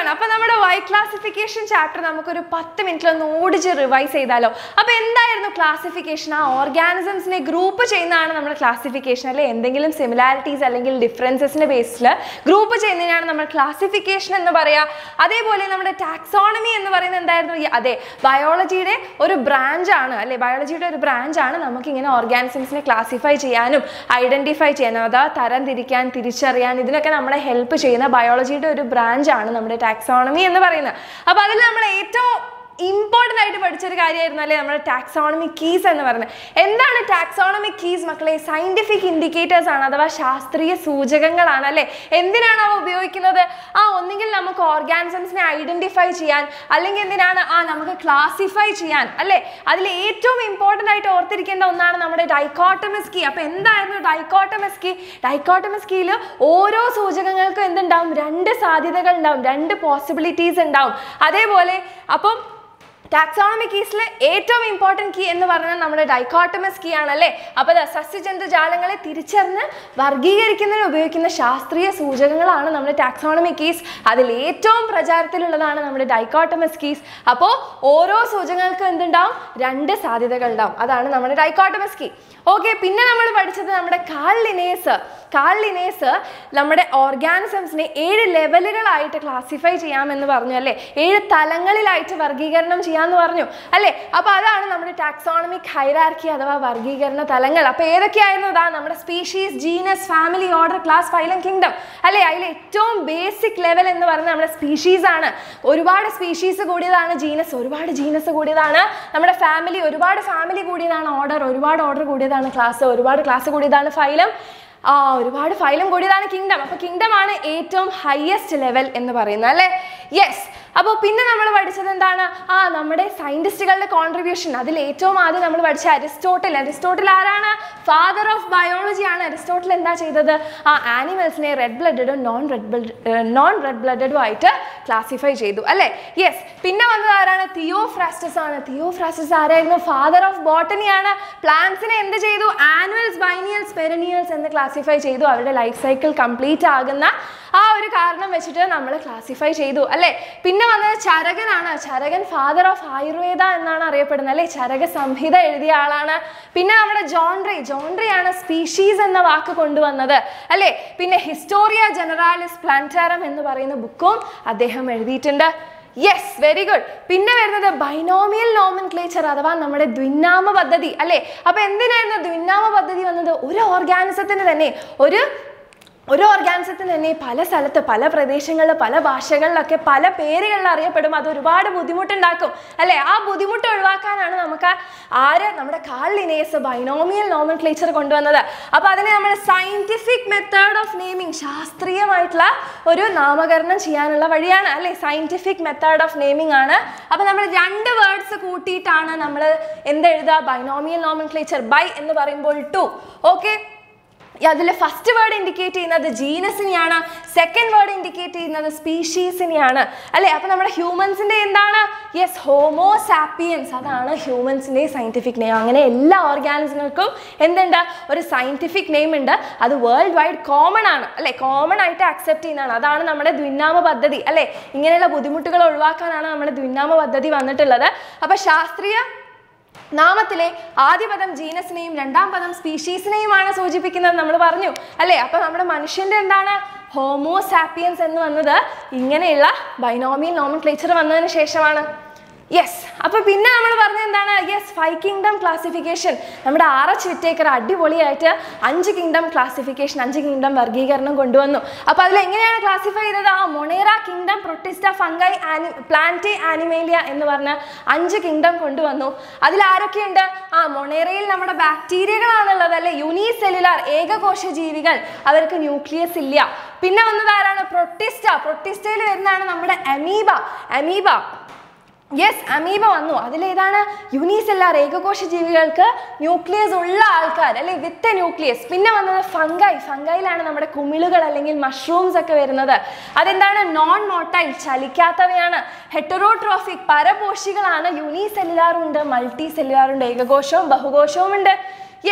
ആണ് അപ്പൊ നമ്മുടെ വൈ ക്ലാസിഫിക്കേഷൻ ചാപ്റ്റർ നമുക്കൊരു പത്ത് മിനിറ്റിൽ ഒന്ന് ഓടിച്ച് റിവൈസ് ചെയ്താലോ അപ്പൊ എന്തായിരുന്നു ക്ലാസിഫിക്കേഷൻ ആ ഓർഗാനിസംസിനെ ഗ്രൂപ്പ് ചെയ്യുന്നതാണ് നമ്മുടെ ക്ലാസിഫിക്കേഷൻ അല്ലെ എന്തെങ്കിലും സിമിലാരിറ്റീസ് അല്ലെങ്കിൽ ഡിഫറൻസസിന്റെ ബേസിൽ ഗ്രൂപ്പ് ചെയ്യുന്നതിനാണ് നമ്മൾ ക്ലാസിഫിക്കേഷൻ എന്ന് പറയാ അതേപോലെ നമ്മുടെ ടാക്സോണമി എന്ന് പറയുന്നത് എന്തായിരുന്നു ഈ- അതെ ബയോളജിയുടെ ഒരു ബ്രാഞ്ച് ആണ് അല്ലെ ബയോളജിയുടെ ഒരു ബ്രാഞ്ച് ആണ് നമുക്ക് ഇങ്ങനെ ഓർഗാനിസംസിനെ ക്ലാസിഫൈ ചെയ്യാനും ഐഡന്റിഫൈ ചെയ്യാനും അതാ തരം തിരിക്കാൻ തിരിച്ചറിയാൻ ഇതിനൊക്കെ നമ്മളെ ഹെൽപ്പ് ചെയ്യുന്ന ബയോളജിയുടെ ഒരു ബ്രാഞ്ച് ആണ് നമ്മുടെ ടാക്സോണമി എന്ന് പറയുന്നത് അപ്പൊ അതിൽ നമ്മൾ ഏറ്റവും ഇമ്പോർട്ടൻ്റ് ആയിട്ട് പഠിച്ചൊരു കാര്യമായിരുന്നു അല്ലേ നമ്മുടെ ടാക്സോണമിക് കീസ് എന്ന് പറയുന്നത് എന്താണ് ടാക്സോണമിക് കീസ് മക്കളെ സയന്റിഫിക് ഇൻഡിക്കേറ്റേഴ്സ് ആണ് അഥവാ ശാസ്ത്രീയ സൂചകങ്ങളാണ് അല്ലേ എന്തിനാണ് അവ ഉപയോഗിക്കുന്നത് ആ ഒന്നുകിൽ നമുക്ക് ഓർഗാനിസംസിനെ ഐഡന്റിഫൈ ചെയ്യാൻ അല്ലെങ്കിൽ എന്തിനാണ് ആ നമുക്ക് ക്ലാസിഫൈ ചെയ്യാൻ അല്ലേ അതിൽ ഏറ്റവും ഇമ്പോർട്ടൻ്റ് ആയിട്ട് ഓർത്തിരിക്കേണ്ട ഒന്നാണ് നമ്മുടെ ഡൈക്കോട്ടമസ് കീ അപ്പൊ എന്തായിരുന്നു ഡൈക്കോട്ടമസ് കീ ഡൈക്കോട്ടമസ് കീയിൽ ഓരോ സൂചകങ്ങൾക്കും എന്തുണ്ടാവും രണ്ട് സാധ്യതകൾ ഉണ്ടാവും രണ്ട് പോസിബിലിറ്റീസ് ഉണ്ടാവും അതേപോലെ അപ്പം ടാക്സോണമി കീസിലെ ഏറ്റവും ഇമ്പോർട്ടൻറ്റ് കീ എന്ന് പറഞ്ഞാൽ നമ്മുടെ ഡൈക്കോട്ടമസ് കീ ആണല്ലേ അപ്പോൾ ദാ സസ്യജന്തുജാലങ്ങളെ തിരിച്ചറിഞ്ഞ് വർഗീകരിക്കുന്നതിന് ഉപയോഗിക്കുന്ന ശാസ്ത്രീയ സൂചകങ്ങളാണ് നമ്മുടെ ടാക്സോണമി കീസ് അതിൽ ഏറ്റവും പ്രചാരത്തിലുള്ളതാണ് നമ്മുടെ ഡൈക്കോട്ടമസ് കീസ് അപ്പോൾ ഓരോ സൂചകങ്ങൾക്കും എന്തുണ്ടാവും രണ്ട് സാധ്യതകൾ ഉണ്ടാവും അതാണ് നമ്മുടെ ഡൈക്കോട്ടമസ് കീ ഓക്കെ പിന്നെ നമ്മൾ പഠിച്ചത് നമ്മുടെ കാൾ ലിനേസ് കാൾ ലിനേസ് നമ്മുടെ ഓർഗാനിസംസിനെ ഏഴ് ലെവലുകളായിട്ട് ക്ലാസിഫൈ ചെയ്യാമെന്ന് പറഞ്ഞു അല്ലേ ഏഴ് തലങ്ങളിലായിട്ട് വർഗീകരണം ചെയ്യാമെന്ന് പറഞ്ഞു അല്ലേ അപ്പോൾ അതാണ് നമ്മുടെ ടാക്സോണമിക് ഹൈറാർക്കി അഥവാ വർഗീകരണ തലങ്ങൾ അപ്പോൾ ഏതൊക്കെയായിരുന്നു ഇതാ നമ്മുടെ species genus family order class phylum kingdom അല്ലേ അതിൽ ഏറ്റവും ബേസിക് ലെവൽ എന്ന് പറയുന്നത് നമ്മുടെ സ്പീഷീസ് ആണ് ഒരുപാട് സ്പീഷീസ് കൂടിയതാണ് ജീനസ് ഒരുപാട് ജീനസ് കൂടിയതാണ് നമ്മുടെ ഫാമിലി ഒരുപാട് ഫാമിലി കൂടിയതാണ് ഓർഡർ ഒരുപാട് ഓർഡർ കൂടിയതാണ് ക്ലാസ് ഒരുപാട് ക്ലാസ് കൂടിയതാണ് ഫൈലം ആ ഒരുപാട് ഫൈലം കൂടിയതാണ് കിങ്ഡം അപ്പൊ കിങ്ഡം ആണ് ഏറ്റവും ഹയസ്റ്റ് ലെവൽ എന്ന് പറയുന്നത് അല്ലേ യെസ് അപ്പോൾ പിന്നെ നമ്മൾ പഠിച്ചത് എന്താണ് ആ നമ്മുടെ സയന്റിസ്റ്റുകളുടെ കോൺട്രിബ്യൂഷൻ അതിൽ ഏറ്റവും ആദ്യം നമ്മൾ പഠിച്ച അരിസ്റ്റോട്ടിൽ അരിസ്റ്റോട്ടിൽ ആരാണ് ഫാദർ ഓഫ് ബയോളജി ആണ് അരിസ്റ്റോട്ടിൽ എന്താ ചെയ്തത് ആ ആനിമൽസിനെ റെഡ് ബ്ലഡഡും non red blood non red ബ്ലഡഡും ആയിട്ട് ക്ലാസിഫൈ ചെയ്തു അല്ലേ യെസ് പിന്നെ വന്നത് ആരാണ് തിയോഫ്രാസ്റ്റസ് ആണ് തിയോഫ്രാസ്റ്റസ് ആരായിരുന്നു ഫാദർ ഓഫ് ബോട്ടണി ആണ് പ്ലാന്റ്സിനെ എന്ത് ചെയ്തു ആനുവൽസ് ബൈനിയൽസ് പെരനിയൽസ് എന്ന് ക്ലാസിഫൈ ചെയ്തു അവരുടെ ലൈഫ് സൈക്കിൾ കംപ്ലീറ്റ് ആകുന്ന ആ ഒരു കാരണം വെച്ചിട്ട് നമ്മൾ ക്ലാസിഫൈ ചെയ്തു അല്ലേ പിന്നെ വന്നത് ചരകനാണ് ചരകൻ ഫാദർ ഓഫ് ആയുർവേദ എന്നാണ് അറിയപ്പെടുന്നത് അല്ലേ ചരക സംഹിത എഴുതിയ ആളാണ് പിന്നെ നമ്മുടെ ജോൺട്രി ജോൺട്രി ആണ് സ്പീഷീസ് എന്ന വാക്ക് കൊണ്ടുവന്നത് അല്ലേ പിന്നെ ഹിസ്റ്റോറിയ ജനറാലിസ് പ്ലാന്റാരം എന്ന് പറയുന്ന ബുക്കും അദ്ദേഹം എഴുതിയിട്ടുണ്ട് യെസ് വെരി ഗുഡ് പിന്നെ വരുന്നത് ബൈനോമിയൽ നോമൻ ക്ലേച്ചർ അഥവാ നമ്മുടെ ദ്വിനാമ പദ്ധതി അല്ലേ അപ്പൊ എന്തിനായിരുന്നു ദ്വിനാമ പദ്ധതി വന്നത് ഒരു ഓർഗാനിസത്തിന് തന്നെ ഒരു ഒരു ഓർഗാനിസത്തിന് തന്നെ പല സ്ഥലത്ത് പല പ്രദേശങ്ങളിൽ പല ഭാഷകളിലൊക്കെ പല പേരുകളിൽ അറിയപ്പെടും അത് ഒരുപാട് ബുദ്ധിമുട്ടുണ്ടാക്കും അല്ലേ ആ ബുദ്ധിമുട്ട് ഒഴിവാക്കാനാണ് നമുക്ക് ആര് നമ്മുടെ കാളിനേസ് ബൈനോമിയൽ നോമൻ ക്ലേച്ചർ കൊണ്ടുവന്നത് അപ്പോൾ അതിനെ നമ്മൾ സയന്റിഫിക് മെത്തേഡ് ഓഫ് നെയിമിങ് ശാസ്ത്രീയമായിട്ടുള്ള ഒരു നാമകരണം ചെയ്യാനുള്ള വഴിയാണ് അല്ലേ സയന്റിഫിക് മെത്തേഡ് ഓഫ് നെയിമിംഗ് ആണ് അപ്പോൾ നമ്മൾ രണ്ട് വേർഡ്സ് കൂട്ടിയിട്ടാണ് നമ്മൾ എന്തെഴുതുക ബൈനോമിയൽ നോമൻ ക്ലേച്ചർ ബൈ എന്ന് പറയുമ്പോൾ ടു ഓക്കെ അതിൽ ഫസ്റ്റ് വേർഡ് ഇൻഡിക്കേറ്റ് ചെയ്യുന്നത് ജീനസിനെയാണ് സെക്കൻഡ് വേർഡ് ഇൻഡിക്കേറ്റ് ചെയ്യുന്നത് സ്പീഷീസിനെയാണ് അല്ലേ അപ്പോൾ നമ്മുടെ ഹ്യൂമൻസിൻ്റെ എന്താണ് യെസ് ഹോമോസാപ്പിയൻസ് അതാണ് ഹ്യൂമൻസിൻ്റെ സയൻറ്റിഫിക് നെയിം അങ്ങനെ എല്ലാ ഓർഗാനിസങ്ങൾക്കും എന്തുണ്ട് ഒരു സയൻറ്റിഫിക് നെയിം ഉണ്ട് അത് വേൾഡ് വൈഡ് കോമൺ ആണ് അല്ലേ കോമൺ ആയിട്ട് അക്സെപ്റ്റ് ചെയ്യുന്നതാണ് അതാണ് നമ്മുടെ ദ്വിനാമ പദ്ധതി അല്ലേ ഇങ്ങനെയുള്ള ബുദ്ധിമുട്ടുകൾ ഒഴിവാക്കാനാണ് നമ്മുടെ ദ്വിനാമ പദ്ധതി വന്നിട്ടുള്ളത് അപ്പോൾ ശാസ്ത്രീയ നാമത്തിലെ ആദ്യ പദം ജീനസിനെയും രണ്ടാം പദം സ്പീഷീസിനെയുമാണ് സൂചിപ്പിക്കുന്നത് നമ്മൾ പറഞ്ഞു അല്ലേ അപ്പൊ നമ്മുടെ മനുഷ്യന്റെ എന്താണ് ഹോമോസാപ്പിയൻസ് എന്ന് വന്നത് ഇങ്ങനെയുള്ള ബൈനോമിയൽ നോമൻ ക്ലേച്ചർ വന്നതിന് ശേഷമാണ് യെസ് അപ്പൊ പിന്നെ നമ്മൾ പറഞ്ഞ എന്താണ് യെസ് ഫൈവ് കിങ്ഡം ക്ലാസിഫിക്കേഷൻ നമ്മുടെ ആർ എച്ച് വിറ്റേക്കർ അടിപൊളിയായിട്ട് അഞ്ച് കിങ്ഡം ക്ലാസിഫിക്കേഷൻ അഞ്ച് കിങ്ഡം വർഗീകരണം കൊണ്ടുവന്നു അപ്പൊ അതിൽ എങ്ങനെയാണ് ക്ലാസിഫൈ ചെയ്തത് ആ മൊണേറ കിങ്ഡം പ്രൊട്ടിസ്റ്റ ഫംഗൈ ആനി പ്ലാന്റി ആനിമേലിയ എന്ന് പറഞ്ഞ അഞ്ച് കിങ്ഡം കൊണ്ടുവന്നു അതിൽ ആരൊക്കെയുണ്ട് ആ മൊണേറയിൽ നമ്മുടെ ബാക്ടീരിയകളാണുള്ളത് അല്ലെ യൂണിസെല്ലുലാർ ഏകകോശ ജീവികൾ അവർക്ക് ന്യൂക്ലിയസ് ഇല്ല പിന്നെ വന്നത് ആരാണ് പ്രൊട്ടിസ്റ്റ പ്രൊട്ടിസ്റ്റയിൽ വരുന്നതാണ് നമ്മുടെ അമീബ അമീബ യെസ് അമീബ വന്നു അതിലേതാണ് യൂണിസെല്ലാർ ഏകകോശ ജീവികൾക്ക് ന്യൂക്ലിയസ് ഉള്ള ആൾക്കാർ അല്ലെ വിത്ത് ന്യൂക്ലിയസ് പിന്നെ വന്നത് ഫംഗൈ ഫംഗൈയിലാണ് നമ്മുടെ കുമിളുകൾ അല്ലെങ്കിൽ മഷ്റൂംസ് ഒക്കെ വരുന്നത് അതെന്താണ് നോൺ മോട്ടൈൽ ചലിക്കാത്തവയാണ് ഹെറ്ററോട്രോഫിക് പരപോഷികളാണ് യൂണിസെല്ലുലാർ ഉണ്ട് മൾട്ടി സെല്ലുലാർ ഉണ്ട് ഏകകോശവും ബഹുകോശവും ഉണ്ട് യെസ്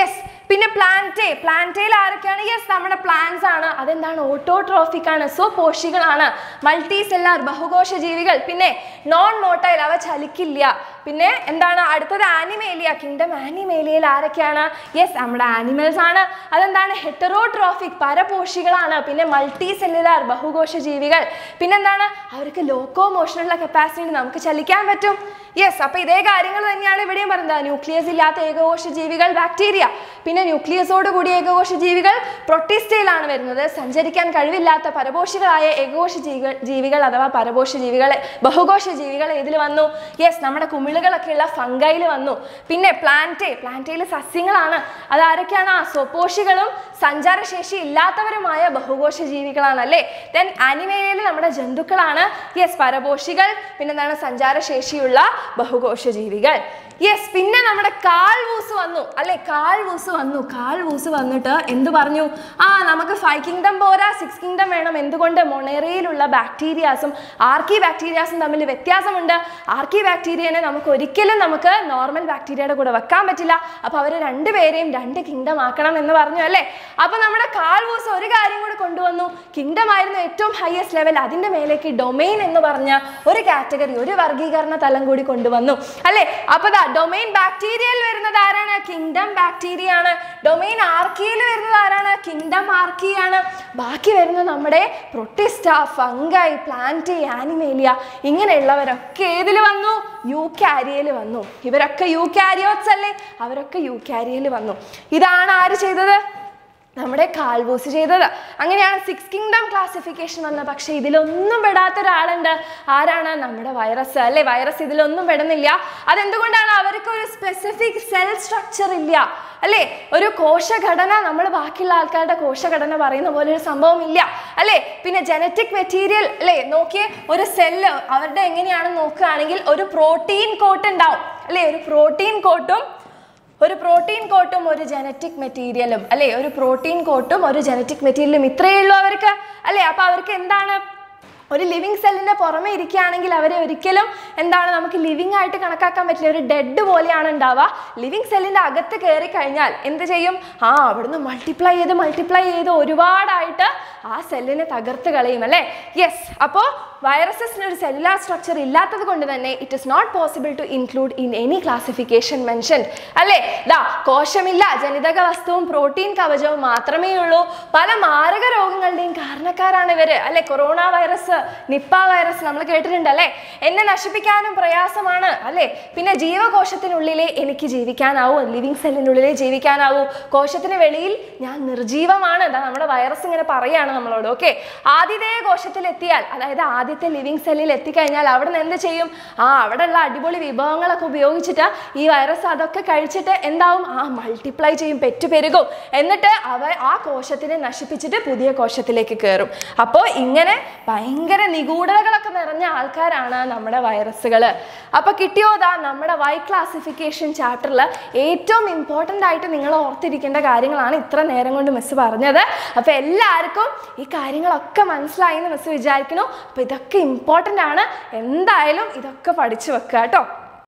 പിന്നെ പ്ലാന്റേ പ്ലാന്റയിൽ ആരൊക്കെയാണ് യെസ് നമ്മുടെ പ്ലാന്റ്സ് ആണ് അതെന്താണ് ഓട്ടോട്രോഫിക് ആണ് സ്വപോഷികളാണ് മൾട്ടി സെല്ലാർ ബഹുകോശ ജീവികൾ പിന്നെ നോൺ മോട്ടൈൽ അവ ചലിക്കില്ല പിന്നെ എന്താണ് അടുത്തത് ആനിമേലിയ കിങ്ഡം ആനിമേലിയയിൽ ആരൊക്കെയാണ് യെസ് നമ്മുടെ ആനിമൽസ് ആണ് അതെന്താണ് ഹെറ്ററോട്രോഫിക് പരപോഷികളാണ് പിന്നെ മൾട്ടി സെല്ലുലാർ ബഹുകോശ ജീവികൾ പിന്നെന്താണ് അവർക്ക് ലോക്കോ മോഷനുള്ള കപ്പാസിറ്റി നമുക്ക് ചലിക്കാൻ പറ്റും യെസ് അപ്പൊ ഇതേ കാര്യങ്ങൾ തന്നെയാണ് ഇവിടെയും പറയുന്നത് ന്യൂക്ലിയസ് ഇല്ലാത്ത ഏകകോശ ജീവികൾ ബാക്ടീരിയ പിന്നെ ന്യൂക്ലിയസോട് കൂടിയ ഏകകോശ ജീവികൾ പ്രൊട്ടിസ്റ്റയിലാണ് വരുന്നത് സഞ്ചരിക്കാൻ കഴിവില്ലാത്ത പരപോഷികളായ ഏകകോശ ജീവികൾ ജീവികൾ അഥവാ പരപോഷ ജീവികൾ ബഹുകോശ ജീവികൾ ഏതിൽ വന്നു യെസ് നമ്മുടെ കുമിളുകളൊക്കെ ഉള്ള ഫംഗൈൽ വന്നു പിന്നെ പ്ലാന്റേ പ്ലാന്റയിൽ സസ്യങ്ങളാണ് അതാരൊക്കെയാണ് ആ സ്വപോഷികളും സഞ്ചാരശേഷി ഇല്ലാത്തവരുമായ ബഹുകോശ ജീവികളാണ് അല്ലേ ദെൻ അനിമേലിയയിൽ നമ്മുടെ ജന്തുക്കളാണ് യെസ് പരപോഷികൾ പിന്നെന്താണ് സഞ്ചാരശേഷിയുള്ള ബഹുകോശ ജീവികൾ യെസ് പിന്നെ നമ്മുടെ കാൾവൂസ് വന്നു അല്ലെ കാൾവൂസ് വന്നു കാൾവൂസ് വന്നിട്ട് എന്ത് പറഞ്ഞു ആ നമുക്ക് ഫൈവ് കിങ്ഡം പോരാ സിക്സ് കിങ്ഡം വേണം എന്തുകൊണ്ട് മൊണേറിയയിലുള്ള ബാക്ടീരിയാസും ആർക്കി ബാക്ടീരിയാസും തമ്മിൽ വ്യത്യാസമുണ്ട് ആർക്കി ബാക്ടീരിയനെ നമുക്ക് ഒരിക്കലും നമുക്ക് നോർമൽ ബാക്ടീരിയയുടെ കൂടെ വെക്കാൻ പറ്റില്ല അപ്പൊ അവർ രണ്ടുപേരെയും രണ്ട് കിങ്ഡം ആക്കണം എന്ന് പറഞ്ഞു അല്ലേ അപ്പൊ നമ്മുടെ കാൾവൂസ് ഒരു കാര്യം കൂടി കൊണ്ടുവന്നു കിങ്ഡം ആയിരുന്നു ഏറ്റവും ഹയസ്റ്റ് ലെവൽ അതിന്റെ മേലേക്ക് ഡൊമെയിൻ എന്ന് പറഞ്ഞ ഒരു കാറ്റഗറി ഒരു വർഗീകരണ തലം കൂടി കൊണ്ടുവന്നു അല്ലേ അപ്പൊ ദാ ഡൊമെയിൻ ബാക്ടീരിയയിൽ വരുന്നത് ആരാണ് കിങ്ഡം ബാക്ടീരിയ ആണ് ഡൊമെയിൻ ആർക്കിയിൽ വരുന്നത് ആരാണ് കിങ്ഡം ആർക്കി ആണ് ബാക്കി വരുന്നത് നമ്മുടെ പ്രൊട്ടിസ്റ്റ ഫംഗൈ പ്ലാന്റ് ആനിമേലിയ ഇങ്ങനെയുള്ളവരൊക്കെ ഏതിൽ വന്നു യു കാരിയയിൽ വന്നു ഇവരൊക്കെ യു കാരിയോട്സ് അല്ലേ അവരൊക്കെ യു കാരിയയിൽ വന്നു ഇതാണ് ആര് ചെയ്തത് നമ്മുടെ കാൽവൂസ് ചെയ്തത് അങ്ങനെയാണ് സിക്സ് കിങ്ഡം ക്ലാസിഫിക്കേഷൻ വന്നത് പക്ഷെ ഇതിലൊന്നും പെടാത്ത ഒരാളുണ്ട് ആരാണ് നമ്മുടെ വൈറസ് അല്ലെ വൈറസ് ഇതിലൊന്നും പെടുന്നില്ല അതെന്തുകൊണ്ടാണ് അവർക്ക് ഒരു സ്പെസിഫിക് സെൽ സ്ട്രക്ചർ ഇല്ല അല്ലേ ഒരു കോശഘടന നമ്മൾ ബാക്കിയുള്ള ആൾക്കാരുടെ കോശഘടന പറയുന്ന പോലെ ഒരു സംഭവം ഇല്ല അല്ലേ പിന്നെ ജനറ്റിക് മെറ്റീരിയൽ അല്ലേ നോക്കിയേ ഒരു സെല്ല് അവരുടെ എങ്ങനെയാണെന്ന് നോക്കുകയാണെങ്കിൽ ഒരു പ്രോട്ടീൻ കോട്ട് ഉണ്ടാവും അല്ലേ ഒരു പ്രോട്ടീൻ കോട്ടും ഒരു പ്രോട്ടീൻ കോട്ടും ഒരു ജനറ്റിക് മെറ്റീരിയലും അല്ലേ ഒരു പ്രോട്ടീൻ കോട്ടും ഒരു ജനറ്റിക് മെറ്റീരിയലും ഇത്രയേ ഉള്ളൂ അവർക്ക് അല്ലേ അപ്പൊ അവർക്ക് എന്താണ് ഒരു ലിവിങ് സെല്ലിന്റെ പുറമെ ഇരിക്കുകയാണെങ്കിൽ അവരെ ഒരിക്കലും എന്താണ് നമുക്ക് ലിവിങ് ആയിട്ട് കണക്കാക്കാൻ പറ്റില്ല ഒരു ഡെഡ് പോലെയാണ് ഉണ്ടാവുക ലിവിങ് സെല്ലിന്റെ അകത്ത് കയറി കഴിഞ്ഞാൽ എന്ത് ചെയ്യും ആ അവിടുന്ന് മൾട്ടിപ്ലൈ ചെയ്ത് മൾട്ടിപ്ലൈ ചെയ്ത് ഒരുപാടായിട്ട് ആ സെല്ലിനെ തകർത്ത് കളയും അല്ലേ യെസ് അപ്പോൾ വൈറസസിന് ഒരു സെല്ലുലാർ സ്ട്രക്ചർ ഇല്ലാത്തത് കൊണ്ട് തന്നെ it is not possible to include in any classification mention അല്ലേ ദാ കോശമില്ല ജനിതക വസ്തുവും പ്രോട്ടീൻ കവചവും മാത്രമേ ഉള്ളൂ പല മാരക രോഗങ്ങളുടെയും കാരണക്കാരാണ് ഇവര് അല്ലെ കൊറോണ വൈറസ് നിപ്പ വൈറസ് നമ്മൾ കേട്ടിട്ടുണ്ട് അല്ലേ എന്നെ നശിപ്പിക്കാനും പ്രയാസമാണ് അല്ലേ പിന്നെ ജീവകോശത്തിനുള്ളിലേ എനിക്ക് ജീവിക്കാനാവൂ ലിവിങ് സെല്ലിനുള്ളിലേ ജീവിക്കാനാവൂ കോശത്തിന് വെളിയിൽ ഞാൻ നിർജീവമാണ് എന്താ നമ്മുടെ വൈറസ് ഇങ്ങനെ പറയാണ് നമ്മളോട് ഓക്കെ ആതിഥേയ കോശത്തിൽ എത്തിയാൽ അതായത് ആദ്യത്തെ ലിവിങ് സെല്ലിൽ എത്തിക്കഴിഞ്ഞാൽ അവിടെ നിന്ന് എന്ത് ചെയ്യും ആ അവിടെയുള്ള അടിപൊളി വിഭവങ്ങളൊക്കെ ഉപയോഗിച്ചിട്ട് ഈ വൈറസ് അതൊക്കെ കഴിച്ചിട്ട് എന്താവും ആ മൾട്ടിപ്ലൈ ചെയ്യും പെറ്റു പെരുകും എന്നിട്ട് അവ ആ കോശത്തിനെ നശിപ്പിച്ചിട്ട് പുതിയ കോശത്തിലേക്ക് കയറും അപ്പോൾ ഇങ്ങനെ ഭയങ്കര നിഗൂഢതകളൊക്കെ നിറഞ്ഞ ആൾക്കാരാണ് നമ്മുടെ വൈറസുകൾ അപ്പോൾ കിട്ടിയോതാ നമ്മുടെ വൈ ക്ലാസിഫിക്കേഷൻ ചാപ്റ്ററിൽ ഏറ്റവും ഇമ്പോർട്ടൻ്റ് ആയിട്ട് നിങ്ങൾ ഓർത്തിരിക്കേണ്ട കാര്യങ്ങളാണ് ഇത്ര നേരം കൊണ്ട് മിസ് പറഞ്ഞത് അപ്പോൾ എല്ലാവർക്കും ഈ കാര്യങ്ങളൊക്കെ മനസ്സിലായി എന്ന് മിസ് വിചാരിക്കുന്നു അപ്പോൾ ഇതൊക്കെ ഇമ്പോർട്ടൻ്റ് ആണ് എന്തായാലും ഇതൊക്കെ പഠിച്ചു വെക്കുക കേട്ടോ